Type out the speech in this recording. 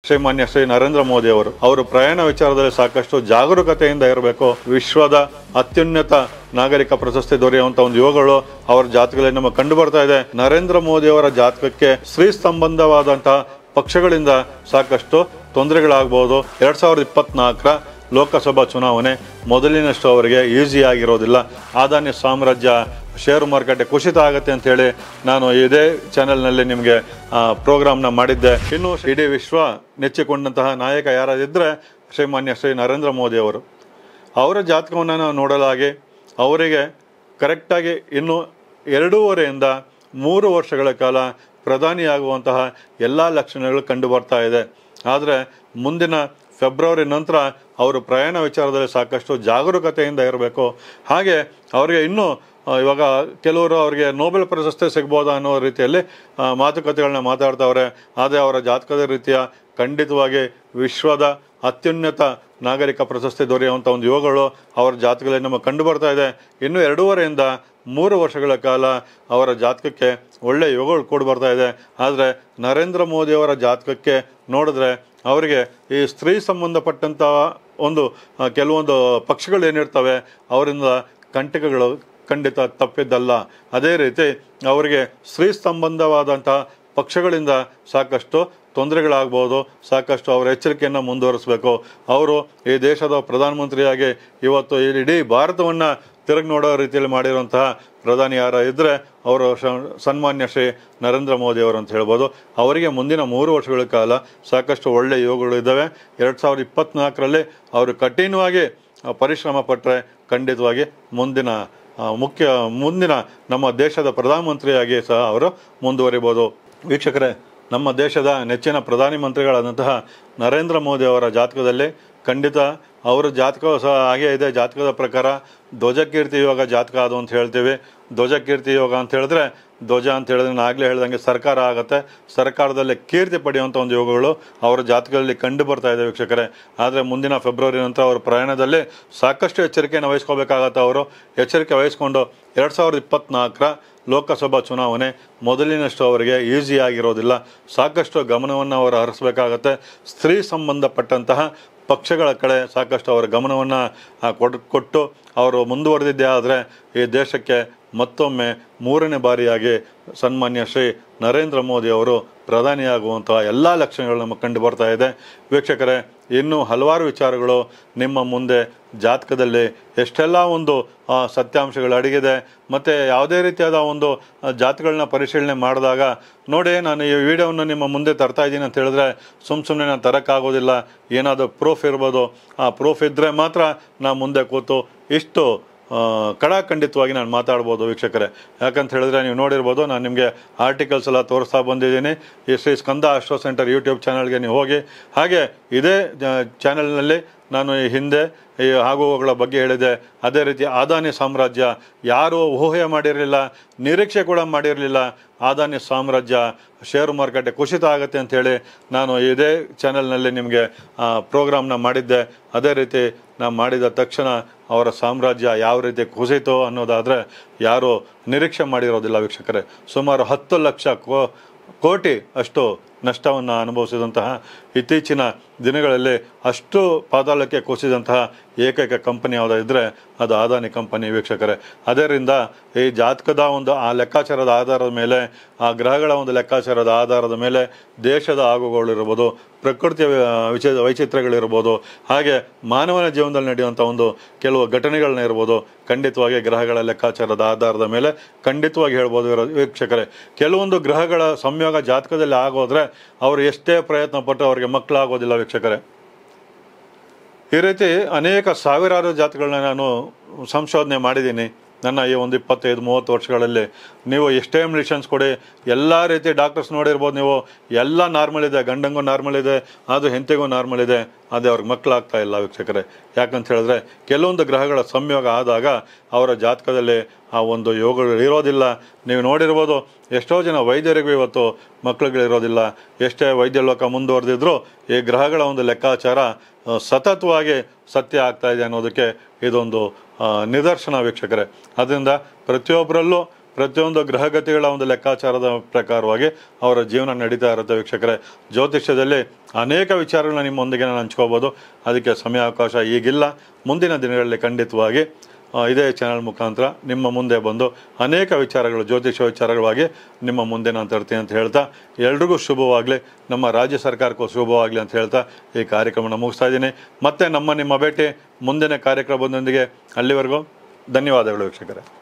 ಶ್ರೀಮಾನ್ಯ ಶ್ರೀ ನರೇಂದ್ರ ಮೋದಿ ಅವರು ಅವರು ಪ್ರಯಾಣ ವಿಚಾರದಲ್ಲಿ ಸಾಕಷ್ಟು ಜಾಗರೂಕತೆಯಿಂದ ಇರಬೇಕು ವಿಶ್ವದ ಅತ್ಯುನ್ನತ ನಾಗರಿಕ ಪ್ರಶಸ್ತಿ ದೊರೆಯುವಂತ ಒಂದು ಯುವಗಳು ಅವರ ಜಾತಕದಲ್ಲಿ ನಮಗೆ ಕಂಡು ಬರ್ತಾ ಇದೆ ನರೇಂದ್ರ ಮೋದಿ ಅವರ ಜಾತಕಕ್ಕೆ ಸ್ತ್ರೀ ಸಂಬಂಧವಾದಂತಹ ಪಕ್ಷಗಳಿಂದ ಸಾಕಷ್ಟು ತೊಂದರೆಗಳಾಗಬಹುದು ಎರಡ್ ಸಾವಿರದ ಇಪ್ಪತ್ನಾಲ್ಕರ ಲೋಕಸಭಾ ಚುನಾವಣೆ ಮೊದಲಿನಷ್ಟು ಅವರಿಗೆ ಈಸಿ ಆಗಿರೋದಿಲ್ಲ ಆದಾನಿ ಸಾಮ್ರಾಜ್ಯ ಶೇರು ಮಾರುಕಟ್ಟೆ ಕುಸಿತ ಆಗುತ್ತೆ ಅಂತ ಹೇಳಿ ನಾನು ಇದೇ ಚಾನೆಲ್ನಲ್ಲಿ ನಿಮಗೆ ಪ್ರೋಗ್ರಾಮ್ನ ಮಾಡಿದ್ದೆ ಇನ್ನು ಇಡೀ ವಿಶ್ವ ನೆಚ್ಚಿಕೊಂಡಂತಹ ನಾಯಕ ಯಾರಾದಿದ್ದರೆ ಶ್ರೀಮಾನ್ಯ ಶ್ರೀ ನರೇಂದ್ರ ಮೋದಿ ಅವರು ಅವರ ಜಾತಕವನ್ನು ನಾವು ನೋಡಲಾಗಿ ಅವರಿಗೆ ಕರೆಕ್ಟಾಗಿ ಇನ್ನು ಎರಡೂವರೆಯಿಂದ ಮೂರು ವರ್ಷಗಳ ಕಾಲ ಪ್ರಧಾನಿಯಾಗುವಂತಹ ಎಲ್ಲ ಲಕ್ಷಣಗಳು ಕಂಡು ಬರ್ತಾ ಇದೆ ಆದರೆ ಮುಂದಿನ ಫೆಬ್ರವರಿ ನಂತರ ಅವರು ಪ್ರಯಾಣ ವಿಚಾರದಲ್ಲಿ ಸಾಕಷ್ಟು ಜಾಗರೂಕತೆಯಿಂದ ಇರಬೇಕು ಹಾಗೆ ಅವರಿಗೆ ಇನ್ನೂ ಆ, ಇವಾಗ ಕೆಲವರು ಅವರಿಗೆ ನೊಬೆಲ್ ಪ್ರಶಸ್ತಿ ಸಿಗ್ಬೋದಾ ಅನ್ನೋ ರೀತಿಯಲ್ಲಿ ಆ, ಮಾತುಕತೆಗಳನ್ನ ಮಾತಾಡ್ತಾವ್ರೆ ಆದರೆ ಅವರ ಜಾತಕದ ರೀತಿಯ ಖಂಡಿತವಾಗಿ ವಿಶ್ವದ ಅತ್ಯುನ್ನತ ನಾಗರಿಕ ಪ್ರಶಸ್ತಿ ದೊರೆಯುವಂಥ ಒಂದು ಯುವಗಳು ಅವರ ಜಾತಕದಲ್ಲಿ ನಮಗೆ ಕಂಡು ಬರ್ತಾ ಇದೆ ಇನ್ನು ಎರಡೂವರೆಯಿಂದ ಮೂರು ವರ್ಷಗಳ ಕಾಲ ಅವರ ಜಾತಕಕ್ಕೆ ಒಳ್ಳೆ ಯುಗಗಳು ಕೂಡ ಬರ್ತಾ ಇದೆ ಆದರೆ ನರೇಂದ್ರ ಮೋದಿ ಅವರ ಜಾತಕಕ್ಕೆ ನೋಡಿದ್ರೆ ಅವರಿಗೆ ಈ ಸ್ತ್ರೀ ಸಂಬಂಧಪಟ್ಟಂಥ ಒಂದು ಆ, ಕೆಲವೊಂದು ಪಕ್ಷಗಳು ಏನಿರ್ತವೆ ಅವರಿಂದ ಕಂಟಕಗಳು ಖಂಡಿತ ತಪ್ಪಿದ್ದಲ್ಲ ಅದೇ ರೀತಿ ಅವರಿಗೆ ಸ್ತ್ರೀ ಸಂಬಂಧವಾದಂಥ ಪಕ್ಷಗಳಿಂದ ಸಾಕಷ್ಟು ತೊಂದರೆಗಳಾಗ್ಬೋದು ಸಾಕಷ್ಟು ಅವರ ಎಚ್ಚರಿಕೆಯನ್ನು ಮುಂದುವರಿಸಬೇಕು ಅವರು ಈ ದೇಶದ ಪ್ರಧಾನಮಂತ್ರಿಯಾಗಿ ಇವತ್ತು ಈ ಇಡೀ ಭಾರತವನ್ನು ತಿರುಗಿ ನೋಡೋ ರೀತಿಯಲ್ಲಿ ಮಾಡಿರುವಂತಹ ಪ್ರಧಾನಿ ಯಾರ ಇದ್ದರೆ ಅವರು ಶ- ಸನ್ಮಾನ್ಯ ಶ್ರೀ ನರೇಂದ್ರ ಮೋದಿ ಅವರು ಅಂತ ಹೇಳ್ಬೋದು ಅವರಿಗೆ ಮುಂದಿನ ಮೂರು ವರ್ಷಗಳ ಕಾಲ ಸಾಕಷ್ಟು ಒಳ್ಳೆಯ ಯೋಗಗಳು ಇದ್ದಾವೆ ಎರಡು ಸಾವಿರದ ಇಪ್ಪತ್ನಾಲ್ಕರಲ್ಲಿ ಅವರು ಕಠಿಣವಾಗಿ ಆ, ಪರಿಶ್ರಮ ಪಟ್ಟರೆ ಖಂಡಿತವಾಗಿ ಮುಂದಿನ ಆ, ಮುಖ್ಯ ಮುಂದಿನ ನಮ್ಮ ದೇಶದ ಪ್ರಧಾನಮಂತ್ರಿಯಾಗಿ ಸಹ ಅವರು ಮುಂದುವರಿಬೋದು ವೀಕ್ಷಕರೇ ನಮ್ಮ ದೇಶದ ನೆಚ್ಚಿನ ಪ್ರಧಾನಿ ಮಂತ್ರಿಗಳಾದಂತಹ ನರೇಂದ್ರ ಮೋದಿ ಅವರ ಜಾತಕದಲ್ಲಿ ಖಂಡಿತ ಅವರ ಜಾತಕ ಸಹ ಹಾಗೆ ಇದೆ ಜಾತಕದ ಪ್ರಕಾರ ಧ್ವಜಕೀರ್ತಿ ಯೋಗ ಜಾತಕ ಅದು ಅಂತ ಹೇಳ್ತೀವಿ ಧ್ವಜಕೀರ್ತಿ ಯೋಗ ಅಂತ ಹೇಳಿದ್ರೆ ಧ್ವಜ ಅಂತ ಹೇಳಿದ್ರೆ ನಾನು ಆಗಲೇ ಹೇಳ್ದಂಗೆ ಸರ್ಕಾರ ಆಗುತ್ತೆ ಸರ್ಕಾರದಲ್ಲಿ ಕೀರ್ತಿ ಪಡೆಯುವಂಥ ಒಂದು ಯೋಗಗಳು ಅವರ ಜಾತಕದಲ್ಲಿ ಕಂಡು ಬರ್ತಾ ಇದೆ ವೀಕ್ಷಕರೇ ಆದರೆ ಮುಂದಿನ ಫೆಬ್ರವರಿ ನಂತರ ಅವರ ಪ್ರಯಾಣದಲ್ಲಿ ಸಾಕಷ್ಟು ಎಚ್ಚರಿಕೆಯನ್ನು ವಹಿಸ್ಕೋಬೇಕಾಗತ್ತೆ ಅವರು ಎಚ್ಚರಿಕೆ ವಹಿಸ್ಕೊಂಡು ಎರಡು ಸಾವಿರದ ಇಪ್ಪತ್ನಾಲ್ಕರ ಲೋಕಸಭಾ ಚುನಾವಣೆ ಮೊದಲಿನಷ್ಟು ಅವರಿಗೆ ಈಸಿ ಆಗಿರೋದಿಲ್ಲ ಸಾಕಷ್ಟು ಗಮನವನ್ನು ಅವರು ಹರಿಸಬೇಕಾಗತ್ತೆ ಸ್ತ್ರೀ ಸಂಬಂಧಪಟ್ಟಂತಹ ಪಕ್ಷಗಳ ಕಡೆ ಸಾಕಷ್ಟು ಅವರ ಗಮನವನ್ನು ಕೊಟ್ಟು ಅವರು ಮುಂದುವರೆದಿದ್ದೇ ಆದರೆ ಈ ದೇಶಕ್ಕೆ ಮತ್ತೊಮ್ಮೆ ಮೂರನೇ ಬಾರಿಯಾಗಿ ಸನ್ಮಾನ್ಯ ಶ್ರೀ ನರೇಂದ್ರ ಮೋದಿ ಅವರು ಪ್ರಧಾನಿಯಾಗುವಂತಹ ಎಲ್ಲ ಲಕ್ಷಣಗಳು ನಮಗೆ ಕಂಡು ಬರ್ತಾ ಇದೆ ವೀಕ್ಷಕರೇ ಇನ್ನೂ ಹಲವಾರು ವಿಚಾರಗಳು ನಿಮ್ಮ ಮುಂದೆ ಜಾತಕದಲ್ಲಿ ಎಷ್ಟೆಲ್ಲ ಒಂದು ಆ, ಸತ್ಯಾಂಶಗಳು ಅಡಗಿದೆ ಮತ್ತು ಯಾವುದೇ ರೀತಿಯಾದ ಒಂದು ಆ, ಜಾತಕಗಳನ್ನ ಪರಿಶೀಲನೆ ಮಾಡಿದಾಗ ನೋಡಿ ನಾನು ಈ ವಿಡಿಯೋವನ್ನು ನಿಮ್ಮ ಮುಂದೆ ತರ್ತಾ ಇದ್ದೀನಿ ಅಂತ ಹೇಳಿದ್ರೆ ಸುಮ್ಮ ಸುಮ್ಮನೆ ನಾನು ತರೋಕ್ಕಾಗೋದಿಲ್ಲ ಏನಾದರೂ ಪ್ರೂಫ್ ಇರ್ಬೋದು ಆ ಪ್ರೂಫ್ ಇದ್ದರೆ ಮಾತ್ರ ನಾ ಮುಂದೆ ಕೂತು ಇಷ್ಟು ಆ, ಕಡಾಖಂಡಿತವಾಗಿ ನಾನು ಮಾತಾಡ್ಬೋದು ವೀಕ್ಷಕರೇ ಯಾಕಂತ ಹೇಳಿದ್ರೆ ನೀವು ನೋಡಿರ್ಬೋದು ನಾನು ನಿಮಗೆ ಆರ್ಟಿಕಲ್ಸ್ ಎಲ್ಲ ತೋರಿಸ್ತಾ ಬಂದಿದ್ದೀನಿ ಈ Shri Skanda astro centre YouTube ಚಾನಲ್ಗೆ ನೀವು ಹೋಗಿ ಹಾಗೆ ಇದೇ ಚಾನಲ್ನಲ್ಲಿ ನಾನು ಈ ಹಿಂದೆ ಈ ಆಗುವಗಳ ಬಗ್ಗೆ ಹೇಳಿದೆ ಅದೇ ರೀತಿ ಆದಾನಿ ಸಾಮ್ರಾಜ್ಯ ಯಾರು ಊಹೆ ಮಾಡಿರಲಿಲ್ಲ ನಿರೀಕ್ಷೆ ಕೂಡ ಮಾಡಿರಲಿಲ್ಲ ಆದಾನಿ ಸಾಮ್ರಾಜ್ಯ ಶೇರು ಮಾರುಕಟ್ಟೆ ಕುಸಿತ ಆಗುತ್ತೆ ಅಂತೇಳಿ ನಾನು ಇದೇ ಚಾನೆಲ್ನಲ್ಲಿ ನಿಮಗೆ ಪ್ರೋಗ್ರಾಮ್ನ ಮಾಡಿದ್ದೆ ಅದೇ ರೀತಿ ನಾ ಮಾಡಿದ ತಕ್ಷಣ ಅವರ ಸಾಮ್ರಾಜ್ಯ ಯಾವ ರೀತಿ ಕುಸಿತು ಅನ್ನೋದಾದರೆ ಯಾರು ನಿರೀಕ್ಷೆ ಮಾಡಿರೋದಿಲ್ಲ ವೀಕ್ಷಕರೇ ಸುಮಾರು ಹತ್ತು ಲಕ್ಷ ಕೋ ಕೋಟಿ ಅಷ್ಟು ನಷ್ಟವನ್ನು ಅನುಭವಿಸಿದಂತಹ ಇತ್ತೀಚಿನ ದಿನಗಳಲ್ಲಿ ಅಷ್ಟು ಪಾತಾಳಕ್ಕೆ ಕುಸಿದಂತಹ ಏಕೈಕ ಕಂಪನಿ ಯಾವುದಾದ್ರೆ ಅದು ಅದಾನಿ ಕಂಪನಿ ವೀಕ್ಷಕರೇ ಅದರಿಂದ ಈ ಜಾತಕದ ಒಂದು ಆ ಲೆಕ್ಕಾಚಾರದ ಆಧಾರದ ಮೇಲೆ ಆ ಗ್ರಹಗಳ ಒಂದು ಲೆಕ್ಕಾಚಾರದ ಆಧಾರದ ಮೇಲೆ ದೇಶದ ಆಗುಗಳಿರ್ಬೋದು ಪ್ರಕೃತಿಯ ಆ, ವಿಚ ವೈಚಿತ್ರ್ಯಗಳಿರ್ಬೋದು ಹಾಗೆ ಮಾನವನ ಜೀವನದಲ್ಲಿ ನಡೆಯುವಂಥ ಒಂದು ಕೆಲವು ಘಟನೆಗಳನ್ನ ಇರ್ಬೋದು ಖಂಡಿತವಾಗಿ ಗ್ರಹಗಳ ಲೆಕ್ಕಾಚಾರದ ಆಧಾರದ ಮೇಲೆ ಖಂಡಿತವಾಗಿ ಹೇಳ್ಬೋದು ಇರೋ- ವೀಕ್ಷಕರೇ ಕೆಲವೊಂದು ಗ್ರಹಗಳ ಸಂಯೋಗ ಜಾತಕದಲ್ಲಿ ಆಗೋದ್ರೆ ಅವರು ಎಷ್ಟೇ ಪ್ರಯತ್ನ ಪಟ್ಟು ಅವರಿಗೆ ಮಕ್ಕಳಾಗೋದಿಲ್ಲ ವೀಕ್ಷಕರೇ ಈ ರೀತಿ ಅನೇಕ ಸಾವಿರಾರು ಜಾತಿಗಳನ್ನ ನಾನು ಸಂಶೋಧನೆ ಮಾಡಿದ್ದೀನಿ ನನ್ನ ಈ ಒಂದು ಇಪ್ಪತ್ತೈದು ಮೂವತ್ತು ವರ್ಷಗಳಲ್ಲಿ ನೀವು ಎಷ್ಟೇ ಮೆಡಿಷನ್ಸ್ ಕೊಡಿ ಎಲ್ಲ ರೀತಿ ಡಾಕ್ಟರ್ಸ್ ನೋಡಿರ್ಬೋದು ನೀವು ಎಲ್ಲ ನಾರ್ಮಲ್ ಇದೆ ಗಂಡಂಗೂ ನಾರ್ಮಲ್ ಇದೆ ಅದು ಹೆಂಡತಿಗೂ ನಾರ್ಮಲ್ ಇದೆ ಅದೇ ಅವ್ರಿಗೆ ಮಕ್ಕಳಾಗ್ತಾ ಇಲ್ಲ ವೀಕ್ಷಕರೇ ಯಾಕಂತ ಹೇಳಿದ್ರೆ ಕೆಲವೊಂದು ಗ್ರಹಗಳ ಸಂಯೋಗ ಆದಾಗ ಅವರ ಜಾತಕದಲ್ಲಿ ಆ ಒಂದು ಯೋಗಗಳು ಇರೋದಿಲ್ಲ ನೀವು ನೋಡಿರ್ಬೋದು ಎಷ್ಟೋ ಜನ ವೈದ್ಯರಿಗೂ ಇವತ್ತು ಮಕ್ಕಳುಗಳಿರೋದಿಲ್ಲ ಎಷ್ಟೇ ವೈದ್ಯ ಲೋಕ ಮುಂದುವರೆದಿದ್ರು ಈ ಗ್ರಹಗಳ ಒಂದು ಲೆಕ್ಕಾಚಾರ ಆ, ಸತತವಾಗಿ ಸತ್ಯ ಆಗ್ತಾ ಇದೆ ಅನ್ನೋದಕ್ಕೆ ಇದೊಂದು ಆ, ನಿದರ್ಶನ ವೀಕ್ಷಕರೇ ಅದರಿಂದ ಪ್ರತಿಯೊಬ್ಬರಲ್ಲೂ ಪ್ರತಿಯೊಂದು ಗ್ರಹಗತಿಗಳ ಒಂದು ಲೆಕ್ಕಾಚಾರದ ಪ್ರಕಾರವಾಗಿ ಅವರ ಜೀವನ ನಡೀತಾ ಇರುತ್ತೆ ವೀಕ್ಷಕರೇ ಜ್ಯೋತಿಷ್ಯದಲ್ಲಿ ಅನೇಕ ವಿಚಾರಗಳನ್ನ ನಿಮ್ಮೊಂದಿಗೆ ನಾನು ಹಂಚ್ಕೋಬೋದು ಅದಕ್ಕೆ ಸಮಯ ಅವಕಾಶ ಈಗಿಲ್ಲ ಮುಂದಿನ ದಿನಗಳಲ್ಲಿ ಖಂಡಿತವಾಗಿ ಆ, ಇದೇ ಚಾನಲ್ ಮುಖಾಂತರ ನಿಮ್ಮ ಮುಂದೆ ಬಂದು ಅನೇಕ ವಿಚಾರಗಳು ಜ್ಯೋತಿಷ ವಿಚಾರಗಳಾಗಿ ನಿಮ್ಮ ಮುಂದೆ ನಾನು ತರ್ತೀನಿ ಅಂತ ಹೇಳ್ತಾ ಎಲ್ರಿಗೂ ಶುಭವಾಗಲಿ ನಮ್ಮ ರಾಜ್ಯ ಸರ್ಕಾರಕ್ಕೂ ಶುಭವಾಗಲಿ ಅಂತ ಹೇಳ್ತಾ ಈ ಕಾರ್ಯಕ್ರಮನ ಮುಗಿಸ್ತಾ ಇದ್ದೀನಿ ಮತ್ತೆ ನಮ್ಮ ನಿಮ್ಮ ಭೇಟಿ ಮುಂದಿನ ಕಾರ್ಯಕ್ರಮದೊಂದಿಗೆ ಅಲ್ಲಿವರೆಗೂ ಧನ್ಯವಾದಗಳು ವೀಕ್ಷಕರೇ